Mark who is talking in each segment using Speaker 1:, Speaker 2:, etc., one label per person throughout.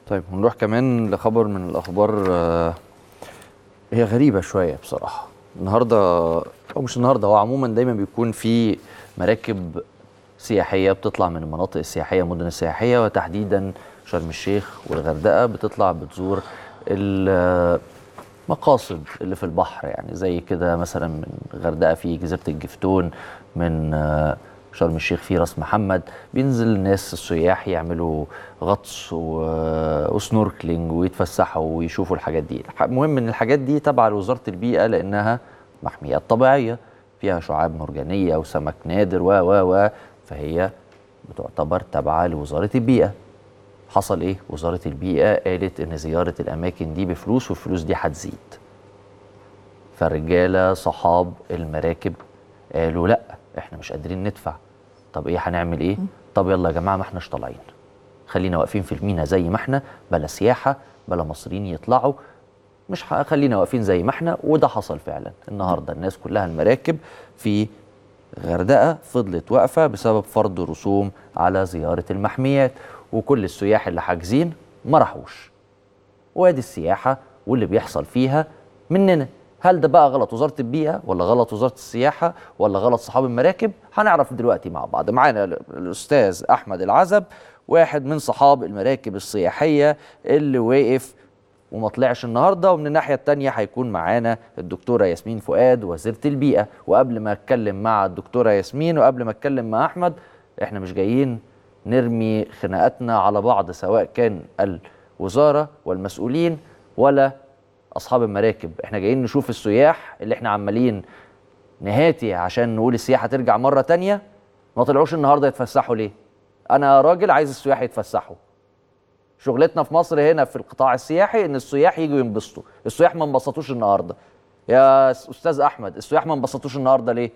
Speaker 1: طيب ونروح كمان لخبر من الاخبار آه، هي غريبه شويه بصراحه النهارده او مش النهارده هو عموما دايما بيكون في مراكب سياحيه بتطلع من المناطق السياحيه المدن السياحيه وتحديدا شرم الشيخ والغردقه بتطلع بتزور المقاصد اللي في البحر يعني زي كده مثلا من الغردقه في جزيره الجفتون من آه، شرم الشيخ في راس محمد بينزل الناس السياح يعملوا غطس و- وسنوركلينج ويتفسحوا ويشوفوا الحاجات دي الح- المهم ان الحاجات دي تابعه لوزاره البيئه لانها محميات طبيعيه فيها شعاب مرجانيه وسمك نادر و و و فهي بتعتبر تابعه لوزاره البيئه حصل ايه وزاره البيئه قالت ان زياره الاماكن دي بفلوس والفلوس دي هتزيد فالرجاله صحاب المراكب قالوا لا احنا مش قادرين ندفع طب ايه هنعمل ايه طب يلا يا جماعه ما احناش طالعين خلينا واقفين في المينا زي ما احنا بلا سياحه بلا مصريين يطلعوا مش ه- خلينا واقفين زي ما احنا وده حصل فعلا النهارده الناس كلها المراكب في غردقه فضلت واقفه بسبب فرض رسوم على زياره المحميات وكل السياح اللي حاجزين ما راحوش وادي السياحه واللي بيحصل فيها مننا هل ده بقى غلط وزاره البيئه ولا غلط وزاره السياحه ولا غلط صحاب المراكب هنعرف دلوقتي مع بعض معانا ال- الاستاذ احمد العزب واحد من صحاب المراكب السياحيه اللي واقف وما طلعش النهارده ومن الناحيه الثانيه هيكون معانا الدكتوره ياسمين فؤاد وزيره البيئه وقبل ما اتكلم مع الدكتوره ياسمين وقبل ما اتكلم مع احمد احنا مش جايين نرمي خناقاتنا على بعض سواء كان الوزاره والمسؤولين ولا اصحاب المراكب احنا جايين نشوف السياح اللي احنا عمالين نهاتي عشان نقول السياحه ترجع مره تانية ما طلعوش النهارده يتفسحوا ليه انا راجل عايز السياح يتفسحوا شغلتنا في مصر هنا في القطاع السياحي ان السياح يجوا ينبسطوا السياح ما انبسطوش النهارده يا استاذ احمد السياح ما انبسطوش النهارده ليه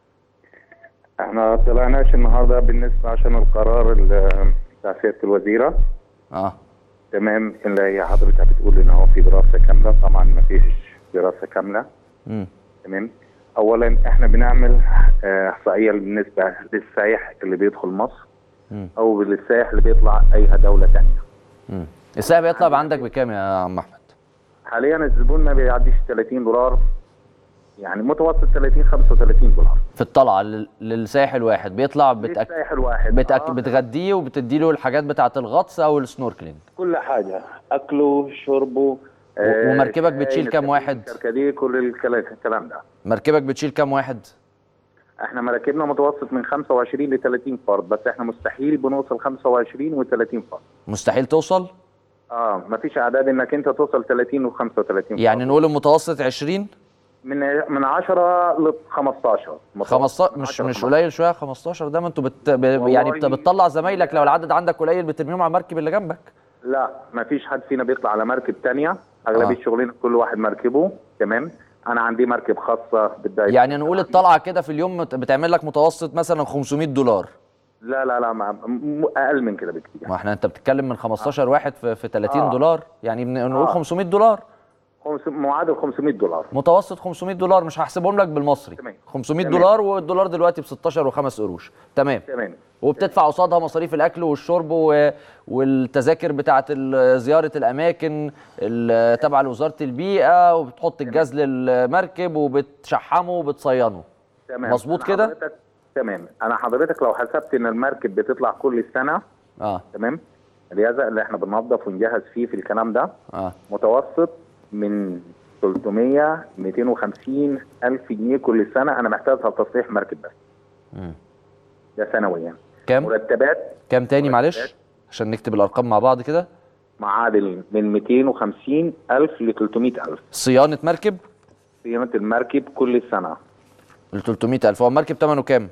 Speaker 2: احنا طلعناش النهارده بالنسبه عشان القرار ال- بتاع سياده الوزيره
Speaker 1: اه
Speaker 2: تمام اللي هي حضرتك بتقول ان هو في دراسه كامله طبعا ما فيش دراسه كامله
Speaker 1: امم
Speaker 2: تمام اولا احنا بنعمل آه، احصائيه بالنسبه للسائح اللي بيدخل مصر
Speaker 1: مم.
Speaker 2: او للسائح اللي بيطلع اي دوله ثانيه
Speaker 1: امم السعر بيطلع بقى عندك بكام يا عم احمد
Speaker 2: حاليا الزبون ما بيعديش 30 دولار يعني متوسط 30 35 دولار
Speaker 1: في الطلعه لل- للساحل واحد بيطلع بتأك...
Speaker 2: للسائح الواحد
Speaker 1: بتأك...
Speaker 2: آه،
Speaker 1: بتغديه وبتديله الحاجات بتاعه الغطس او السنوركلينج
Speaker 2: كل حاجه اكله شربه
Speaker 1: و- ومركبك
Speaker 2: شاي،
Speaker 1: بتشيل كام
Speaker 2: نسكافيه،
Speaker 1: واحد؟
Speaker 2: كركديه كل الكلام الكلام ده
Speaker 1: مركبك بتشيل كام واحد
Speaker 2: احنا مراكبنا متوسط من 25 ل 30 فرد بس احنا مستحيل بنوصل 25 و 30 فرد
Speaker 1: مستحيل توصل
Speaker 2: اه مفيش اعداد انك انت توصل 30 و 35
Speaker 1: يعني
Speaker 2: فرد.
Speaker 1: نقول المتوسط 20
Speaker 2: من من 10 ل 15 متوسط.
Speaker 1: 15
Speaker 2: من
Speaker 1: مش
Speaker 2: 10 ل
Speaker 1: مش
Speaker 2: 15.
Speaker 1: قليل شويه 15 ده ما انتوا بت... ب... يعني بت...
Speaker 2: والله-
Speaker 1: بتطلع زمايلك لو العدد عندك قليل بترميهم على المركب اللي جنبك
Speaker 2: لا مفيش حد فينا بيطلع على مركب تانية اغلبيه
Speaker 1: آه.
Speaker 2: شغلنا كل واحد مركبه تمام انا عندي مركب خاصه بالدايت
Speaker 1: يعني نقول الطلعه كده في اليوم مت- بتعمل لك متوسط مثلا 500 دولار
Speaker 2: لا لا لا ما م- اقل من كده بكتير
Speaker 1: ما احنا انت بتتكلم من 15 واحد في, في 30
Speaker 2: آه.
Speaker 1: دولار يعني بن- نقول
Speaker 2: آه.
Speaker 1: 500 دولار
Speaker 2: خمس- معادل 500 دولار
Speaker 1: متوسط 500 دولار مش هحسبهم لك بالمصري
Speaker 2: تمام.
Speaker 1: 500
Speaker 2: تمام.
Speaker 1: دولار والدولار دلوقتي ب 16 و5 قروش تمام
Speaker 2: تمام
Speaker 1: وبتدفع قصادها مصاريف الاكل والشرب و... والتذاكر بتاعه ال- زياره الاماكن ال- تابعه لوزاره البيئه وبتحط الجاز للمركب وبتشحمه وبتصينه
Speaker 2: تمام
Speaker 1: مظبوط
Speaker 2: أنا
Speaker 1: كده؟
Speaker 2: حضرتك- تمام انا حضرتك لو حسبت ان المركب بتطلع كل سنه
Speaker 1: اه
Speaker 2: تمام اليازق اللي احنا بننظف ونجهز فيه في الكلام ده
Speaker 1: اه
Speaker 2: متوسط من 300 250 الف جنيه كل سنه انا محتاجها لتصليح مركب بس
Speaker 1: مم.
Speaker 2: ده سنويا
Speaker 1: كام
Speaker 2: مرتبات
Speaker 1: كام تاني معلش
Speaker 2: مرتبات.
Speaker 1: عشان نكتب الارقام مع بعض كده
Speaker 2: معادل من 250 الف ل 300 الف
Speaker 1: صيانه مركب
Speaker 2: صيانه المركب كل سنه
Speaker 1: ل 300000 هو المركب ثمنه كام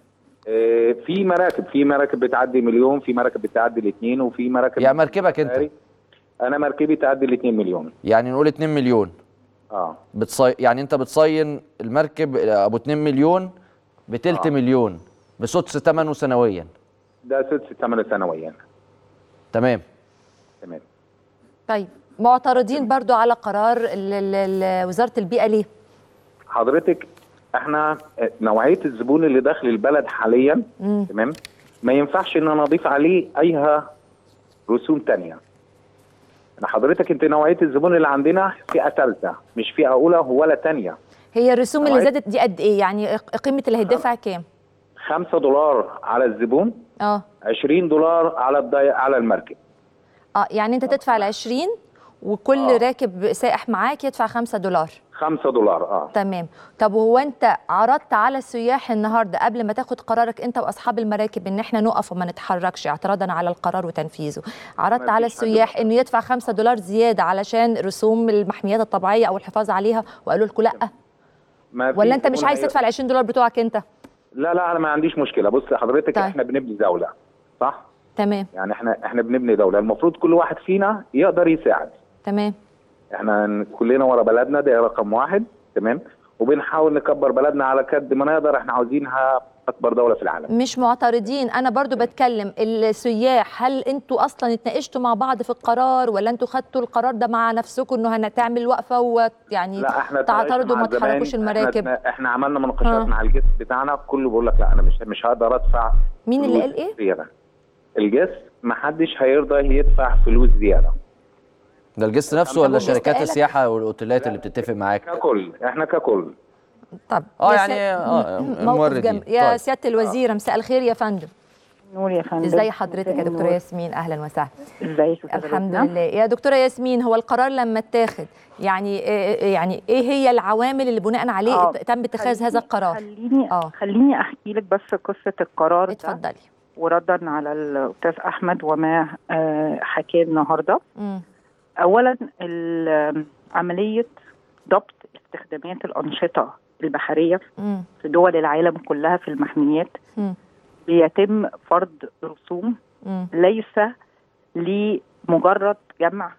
Speaker 2: آه، في مراكب في مراكب بتعدي مليون في مراكب بتعدي الاثنين وفي مراكب
Speaker 1: يعني مركبك انت
Speaker 2: انا مركبي تعدي الاثنين مليون
Speaker 1: يعني نقول 2 مليون
Speaker 2: اه
Speaker 1: بتصي... يعني انت بتصين المركب ابو 2 مليون بتلت
Speaker 2: آه.
Speaker 1: مليون بسدس ثمنه سنويا
Speaker 2: ده سدس ثمن سنويا
Speaker 1: تمام
Speaker 2: تمام
Speaker 3: طيب معترضين برضو على قرار ال- ال- ال- وزارة البيئة ليه؟
Speaker 2: حضرتك احنا آه، نوعيه الزبون اللي داخل البلد حاليا
Speaker 3: مم.
Speaker 2: تمام ما ينفعش ان انا اضيف عليه ايها رسوم تانية انا حضرتك انت نوعيه الزبون اللي عندنا فئه ثالثه مش فئه اولى ولا ثانيه
Speaker 3: هي الرسوم اللي
Speaker 2: نوعية-
Speaker 3: زادت دي قد ايه يعني قيمه اللي هيدفع كام
Speaker 2: 5 دولار على الزبون
Speaker 3: اه
Speaker 2: 20 دولار على الضي... على المركب
Speaker 3: اه يعني انت تدفع ال 20 وكل
Speaker 2: آه.
Speaker 3: راكب سائح معاك يدفع 5 دولار
Speaker 2: 5 دولار اه
Speaker 3: تمام طب وهو انت عرضت على السياح النهارده قبل ما تاخد قرارك انت واصحاب المراكب ان احنا نقف وما نتحركش اعتراضا على القرار وتنفيذه عرضت
Speaker 2: ما
Speaker 3: على
Speaker 2: فيش حد
Speaker 3: السياح
Speaker 2: بيتحرك.
Speaker 3: انه يدفع 5 دولار زياده علشان رسوم المحميات الطبيعيه او الحفاظ عليها وقالوا لكم لا
Speaker 2: ما في
Speaker 3: ولا انت مش
Speaker 2: زبون
Speaker 3: عايز
Speaker 2: هي-
Speaker 3: تدفع ال 20 دولار بتوعك انت
Speaker 2: لا لا انا ما عنديش مشكله بص حضرتك
Speaker 3: طيب.
Speaker 2: طيب. احنا بنبني دوله صح
Speaker 3: تمام
Speaker 2: يعني احنا احنا بنبني دوله المفروض كل واحد فينا يقدر يساعد
Speaker 3: تمام
Speaker 2: احنا ن- كلنا ورا بلدنا ده رقم واحد تمام وبنحاول نكبر بلدنا على قد ما نقدر احنا عاوزينها اكبر دوله في العالم
Speaker 3: مش معترضين انا برضو بتكلم السياح هل انتوا اصلا اتناقشتوا مع بعض في القرار ولا انتوا خدتوا القرار ده مع نفسكم انه هنعمل وقفه ويعني
Speaker 2: لا احنا
Speaker 3: تعترضوا
Speaker 2: اتناقشنا
Speaker 3: وما
Speaker 2: مع
Speaker 3: تحركوش
Speaker 2: الزبائن.
Speaker 3: المراكب
Speaker 2: احنا, احنا عملنا مناقشات
Speaker 3: آه.
Speaker 2: مع الجسم بتاعنا كله بيقول لك لا انا مش مش هقدر ادفع
Speaker 3: مين اللي
Speaker 2: فلوس
Speaker 3: قال ايه؟
Speaker 2: زياده الجسم ما حدش هيرضى يدفع فلوس زياده
Speaker 1: ده الجست نفسه
Speaker 3: طب
Speaker 1: ولا
Speaker 3: والجست
Speaker 1: شركات
Speaker 3: قالك؟
Speaker 1: السياحه والاوتيلات اللي بتتفق معاك
Speaker 2: ككل احنا ككل
Speaker 3: طب
Speaker 1: اه
Speaker 3: يا
Speaker 1: يعني
Speaker 3: سيا-
Speaker 1: اه
Speaker 3: موقف
Speaker 1: الموردين
Speaker 3: جم... يا
Speaker 1: طيب.
Speaker 3: سياده الوزيره مساء الخير يا فندم
Speaker 4: نور يا فندم
Speaker 3: ازاي حضرتك يا دكتوره
Speaker 4: نور.
Speaker 3: ياسمين اهلا وسهلا
Speaker 4: ازيك يا
Speaker 3: الحمد
Speaker 4: حضرتك؟
Speaker 3: لله يا دكتوره ياسمين هو القرار لما اتاخد يعني إيه- يعني ايه هي العوامل اللي بناء عليه
Speaker 4: آه،
Speaker 3: تم اتخاذ
Speaker 4: خليني-
Speaker 3: هذا القرار
Speaker 4: خليني
Speaker 3: آه.
Speaker 4: خليني احكي لك بس قصه القرار ده
Speaker 3: اتفضلي
Speaker 4: وردا على الاستاذ احمد وما آه، حكاه النهارده
Speaker 3: مم.
Speaker 4: اولا ال- عمليه ضبط استخدامات الانشطه البحريه
Speaker 3: مم.
Speaker 4: في دول العالم كلها في المحميات
Speaker 3: مم.
Speaker 4: بيتم فرض رسوم
Speaker 3: مم.
Speaker 4: ليس لمجرد جمع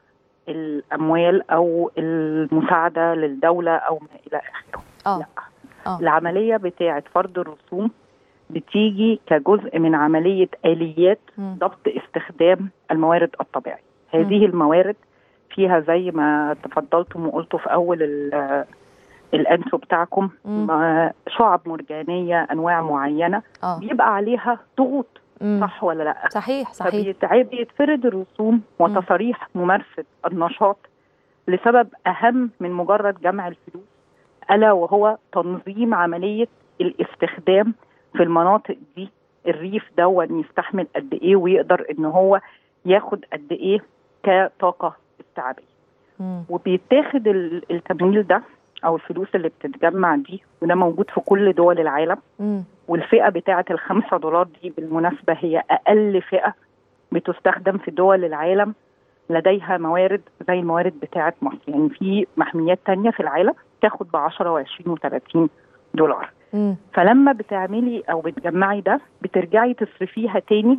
Speaker 4: الاموال او المساعده للدوله او ما الى اخره
Speaker 3: اه
Speaker 4: لا
Speaker 3: اه
Speaker 4: العمليه بتاعه فرض الرسوم بتيجي كجزء من عمليه اليات
Speaker 3: مم.
Speaker 4: ضبط استخدام الموارد الطبيعيه هذه الموارد فيها زي ما تفضلتم وقلتوا في اول ال- الانترو بتاعكم
Speaker 3: مم.
Speaker 4: ما- شعب مرجانيه انواع معينه
Speaker 3: اه
Speaker 4: بيبقى عليها ضغوط
Speaker 3: مم.
Speaker 4: صح ولا لا
Speaker 3: صحيح صحيح
Speaker 4: فبيتع- بيتفرض الرسوم وتصاريح ممارسه النشاط لسبب اهم من مجرد جمع الفلوس الا وهو تنظيم عمليه الاستخدام في المناطق دي الريف دون يستحمل قد ايه ويقدر ان هو ياخد قد ايه كطاقه استيعابيه
Speaker 3: مم.
Speaker 4: وبيتاخد ال- التمويل ده او الفلوس اللي بتتجمع دي وده موجود في كل دول العالم
Speaker 3: مم.
Speaker 4: والفئه بتاعه الخمسة دولار دي بالمناسبه هي اقل فئه بتستخدم في دول العالم لديها موارد زي الموارد بتاعه مصر يعني في محميات تانية في العالم تاخد ب 10 و20 و30 دولار
Speaker 3: مم.
Speaker 4: فلما بتعملي او بتجمعي ده بترجعي تصرفيها تاني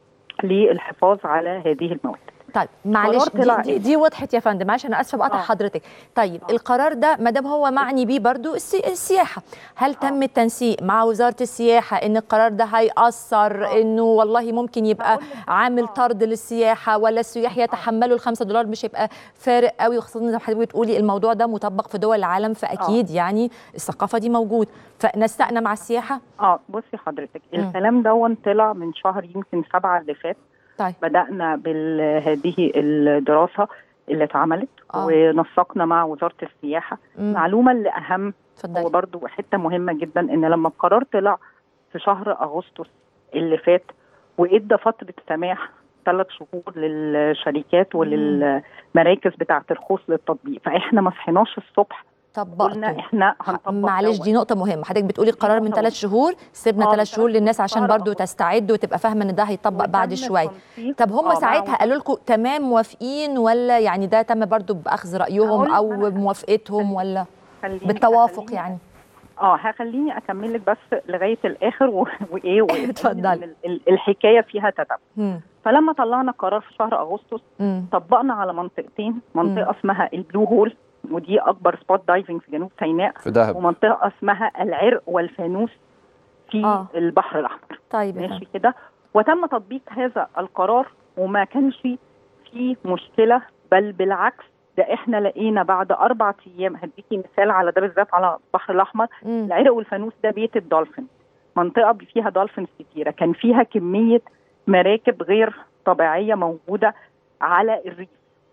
Speaker 4: للحفاظ على هذه الموارد
Speaker 3: طيب معلش
Speaker 4: قرار طلع
Speaker 3: دي, دي,
Speaker 4: إيه؟
Speaker 3: دي وضحت يا فندم معلش انا اسفه بقطع
Speaker 4: آه.
Speaker 3: حضرتك طيب
Speaker 4: آه.
Speaker 3: القرار ده ما دام هو معني بيه برضو السي السياحه هل تم التنسيق مع وزاره السياحه ان القرار ده هيأثر
Speaker 4: آه.
Speaker 3: انه والله ممكن يبقى
Speaker 4: هقول لك.
Speaker 3: عامل
Speaker 4: آه.
Speaker 3: طرد للسياحه ولا السياح يتحملوا الخمسة دولار مش هيبقى فارق قوي وخاصه زي ما حضرتك بتقولي الموضوع ده مطبق في دول العالم فاكيد يعني الثقافه دي موجود فنسقنا مع السياحه
Speaker 4: اه بصي حضرتك
Speaker 3: مم.
Speaker 4: الكلام دون طلع من شهر يمكن سبعة اللي فات
Speaker 3: طيب
Speaker 4: بدأنا بهذه الدراسة اللي اتعملت
Speaker 3: آه.
Speaker 4: ونسقنا مع وزارة السياحة
Speaker 3: مم.
Speaker 4: المعلومة اللي أهم هو
Speaker 3: اتفضلي
Speaker 4: برضو حتة مهمة جدا إن لما القرار طلع في شهر أغسطس اللي فات وإدى فترة سماح ثلاث شهور للشركات وللمراكز بتاعة الخوص للتطبيق فإحنا ما صحيناش الصبح قلنا
Speaker 3: طبقته
Speaker 4: إحنا هنطبق
Speaker 3: معلش
Speaker 4: دوت.
Speaker 3: دي نقطة مهمة حضرتك بتقولي القرار من
Speaker 4: نقطة
Speaker 3: ثلاث شهور سيبنا
Speaker 4: آه،
Speaker 3: ثلاث
Speaker 4: من
Speaker 3: شهور
Speaker 4: ثلاث
Speaker 3: للناس
Speaker 4: شهور
Speaker 3: عشان
Speaker 4: شهر
Speaker 3: برضو
Speaker 4: أغسطس.
Speaker 3: تستعد وتبقى فاهمة ان ده هيطبق بعد
Speaker 4: وتم
Speaker 3: شوية
Speaker 4: التنسيق،
Speaker 3: طب هم
Speaker 4: آه، مع
Speaker 3: ساعتها قالوا لكم تمام موافقين ولا يعني ده تم برضو بأخذ رأيهم
Speaker 4: هقول لك
Speaker 3: أو
Speaker 4: أنا.
Speaker 3: موافقتهم ولا
Speaker 4: خليني-
Speaker 3: بالتوافق
Speaker 4: خليني-
Speaker 3: يعني
Speaker 4: اه هخليني اكمل لك بس لغايه الاخر و... وايه و...
Speaker 3: اتفضلي.
Speaker 4: ال- ال- الحكايه فيها تتبع
Speaker 3: مم.
Speaker 4: فلما طلعنا قرار في شهر اغسطس
Speaker 3: مم.
Speaker 4: طبقنا على منطقتين منطقه
Speaker 3: مم.
Speaker 4: اسمها البلو هول ودي اكبر سبوت دايفنج في جنوب سيناء
Speaker 1: في دهب
Speaker 4: ومنطقه اسمها العرق والفانوس في
Speaker 3: آه.
Speaker 4: آه. البحر الاحمر
Speaker 3: طيب يا
Speaker 4: ماشي
Speaker 3: فندم.
Speaker 4: كده وتم تطبيق هذا القرار وما كانش فيه مشكله بل بالعكس ده احنا لقينا بعد اربع ايام هديكي مثال على ده بالذات على البحر الاحمر
Speaker 3: مم.
Speaker 4: العرق والفانوس ده بيت الدولفين منطقه فيها دولفينز كتيره كان فيها كميه مراكب غير طبيعيه موجوده على الريف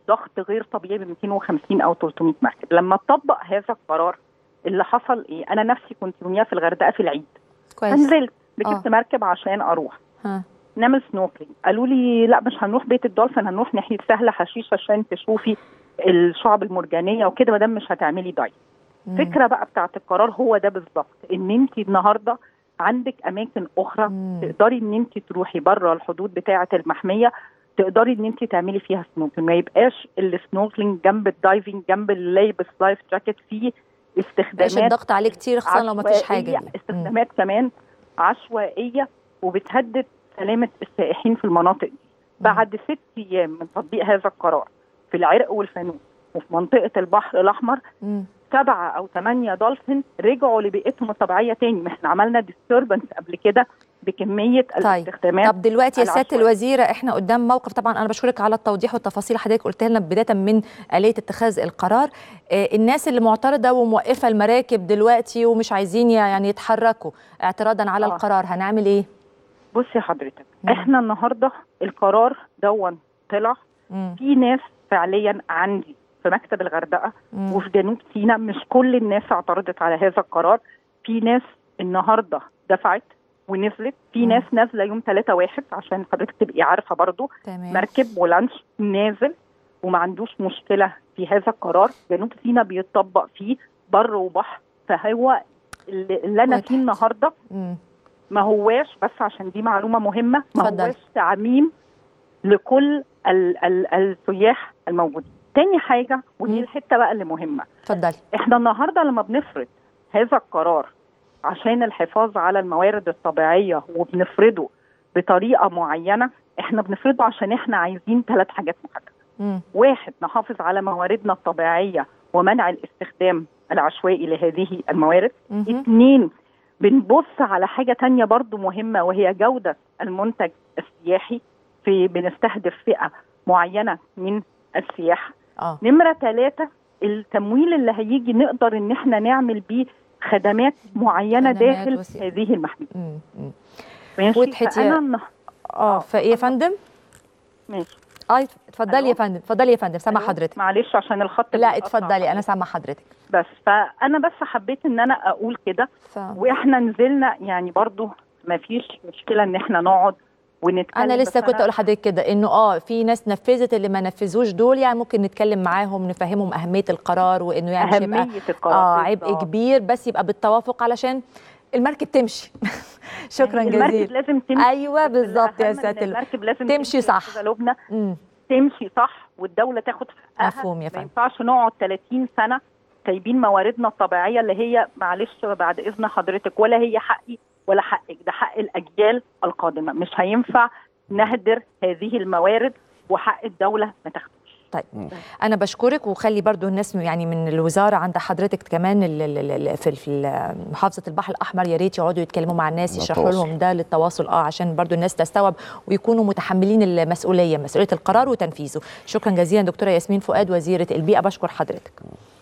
Speaker 4: ضغط غير طبيعي ب 250 او 300 مركب لما تطبق هذا القرار اللي حصل ايه انا نفسي كنت يوميها في الغردقه في العيد
Speaker 3: كويس
Speaker 4: فنزلت ركبت مركب عشان اروح
Speaker 3: ها.
Speaker 4: نعمل سنوكلينج قالوا لي لا مش هنروح بيت الدولفين هنروح ناحيه سهل حشيش عشان تشوفي الشعب المرجانيه وكده ما دام مش هتعملي دايت
Speaker 3: مم.
Speaker 4: الفكره بقى بتاعت القرار هو ده بالظبط ان انت النهارده عندك اماكن اخرى
Speaker 3: مم.
Speaker 4: تقدري ان انت تروحي بره الحدود بتاعه المحميه تقدري ان انت تعملي فيها سنوكلينج ما يبقاش السنوكلينج جنب الدايفنج جنب اللي لابس لايف جاكيت فيه
Speaker 3: مش
Speaker 4: استخدامات
Speaker 3: الضغط عليه كتير خصوصا لو ما فيش حاجه
Speaker 4: عشوائية،
Speaker 3: دي. مم.
Speaker 4: استخدامات كمان عشوائيه وبتهدد سلامه السائحين في المناطق دي بعد ست ايام من تطبيق هذا القرار في العرق والفانوس وفي منطقه البحر الاحمر
Speaker 3: مم.
Speaker 4: سبعه او ثمانيه دولفين رجعوا لبيئتهم الطبيعيه تاني ما احنا عملنا ديستربنس قبل كده بكميه
Speaker 3: طيب.
Speaker 4: الاستخدامات
Speaker 3: طب دلوقتي يا سياده
Speaker 4: العشوائية.
Speaker 3: الوزيره احنا قدام موقف طبعا انا بشكرك على التوضيح والتفاصيل حضرتك قلت لنا بدايه من اليه اتخاذ القرار آه، الناس اللي معترضه وموقفه المراكب دلوقتي ومش عايزين يعني يتحركوا اعتراضا على
Speaker 4: آه.
Speaker 3: القرار هنعمل ايه؟
Speaker 4: بصي حضرتك
Speaker 3: مم.
Speaker 4: احنا النهارده القرار دون طلع
Speaker 3: مم.
Speaker 4: في ناس فعليا عندي في مكتب الغردقه
Speaker 3: مم.
Speaker 4: وفي جنوب سيناء مش كل الناس اعترضت على هذا القرار في ناس النهارده دفعت ونزلت في
Speaker 3: مم.
Speaker 4: ناس نازله يوم 3 واحد عشان حضرتك تبقي عارفه برضو
Speaker 3: تمام
Speaker 4: مركب ولانش نازل وما عندوش مشكله في هذا القرار جنوب سيناء بيطبق فيه بر وبحر فهو اللي اللي انا فيه
Speaker 3: وضحت.
Speaker 4: النهارده
Speaker 3: مم.
Speaker 4: ما هواش بس عشان دي معلومه مهمه ما
Speaker 3: اتفضل.
Speaker 4: هواش تعميم لكل ال ال السياح الموجودين تاني حاجه
Speaker 3: مم.
Speaker 4: ودي الحته بقى اللي مهمه
Speaker 3: اتفضلي
Speaker 4: احنا النهارده لما بنفرض هذا القرار عشان الحفاظ على الموارد الطبيعيه وبنفرضه بطريقه معينه احنا بنفرضه عشان احنا عايزين ثلاث حاجات محدده
Speaker 3: مم.
Speaker 4: واحد نحافظ على مواردنا الطبيعيه ومنع الاستخدام العشوائي لهذه الموارد
Speaker 3: مهم.
Speaker 4: اتنين بنبص على حاجة تانية برضو مهمة وهي جودة المنتج السياحي في بنستهدف فئة معينة من السياحة
Speaker 3: اه
Speaker 4: نمرة ثلاثة التمويل اللي هيجي نقدر ان احنا نعمل بيه خدمات معينة
Speaker 3: خدمات
Speaker 4: داخل
Speaker 3: وسيلة.
Speaker 4: هذه المحمية
Speaker 3: مم. مم.
Speaker 4: ماشي
Speaker 3: وضحت يا-
Speaker 4: فأنا النه-
Speaker 3: اه فايه يا فندم؟
Speaker 4: ماشي
Speaker 3: اه اتفضلي
Speaker 4: ألو؟
Speaker 3: يا فندم اتفضلي يا فندم سامع
Speaker 4: ألو؟
Speaker 3: حضرتك
Speaker 4: معلش عشان الخط
Speaker 3: لا
Speaker 4: بيتقطع
Speaker 3: اتفضلي انا سامعه حضرتك
Speaker 4: بس فانا بس حبيت ان انا اقول كده
Speaker 3: ف...
Speaker 4: واحنا نزلنا يعني برضو ما فيش مشكله ان احنا نقعد ونتكلم
Speaker 3: انا لسه
Speaker 4: بس
Speaker 3: كنت
Speaker 4: أنا-
Speaker 3: اقول لحضرتك كده انه اه في ناس نفذت اللي ما نفذوش دول يعني ممكن نتكلم معاهم نفهمهم اهميه القرار وانه يعني مش يبقى
Speaker 4: اهميه القرار
Speaker 3: اه عبء
Speaker 4: بالظبط.
Speaker 3: كبير بس يبقى بالتوافق علشان المركب تمشي شكرا
Speaker 4: يعني المركب
Speaker 3: جزيلا
Speaker 4: لازم تمشي
Speaker 3: ايوه
Speaker 4: بس
Speaker 3: بالظبط يا
Speaker 4: الأهم إن
Speaker 3: ساتر
Speaker 4: المركب لازم
Speaker 3: تمشي صح.
Speaker 4: في قلوبنا
Speaker 3: مم.
Speaker 4: تمشي صح والدوله تاخد حقها
Speaker 3: مفهوم يا
Speaker 4: ما
Speaker 3: فندم
Speaker 4: ينفعش نقعد 30 سنه سايبين مواردنا الطبيعيه اللي هي معلش بعد اذن حضرتك ولا هي حقي ولا حقك ده حق الاجيال القادمه مش هينفع نهدر هذه الموارد وحق الدوله ما تاخدوش
Speaker 3: انا بشكرك وخلي برضو الناس يعني من الوزاره عند حضرتك كمان ال- ال- ال- في في محافظه البحر الاحمر يا ريت يقعدوا يتكلموا مع الناس يشرحوا
Speaker 1: للتواصل.
Speaker 3: لهم ده للتواصل اه عشان برضو الناس تستوعب ويكونوا متحملين المسؤوليه مسؤوليه القرار وتنفيذه شكرا جزيلا دكتوره ياسمين فؤاد وزيره البيئه بشكر حضرتك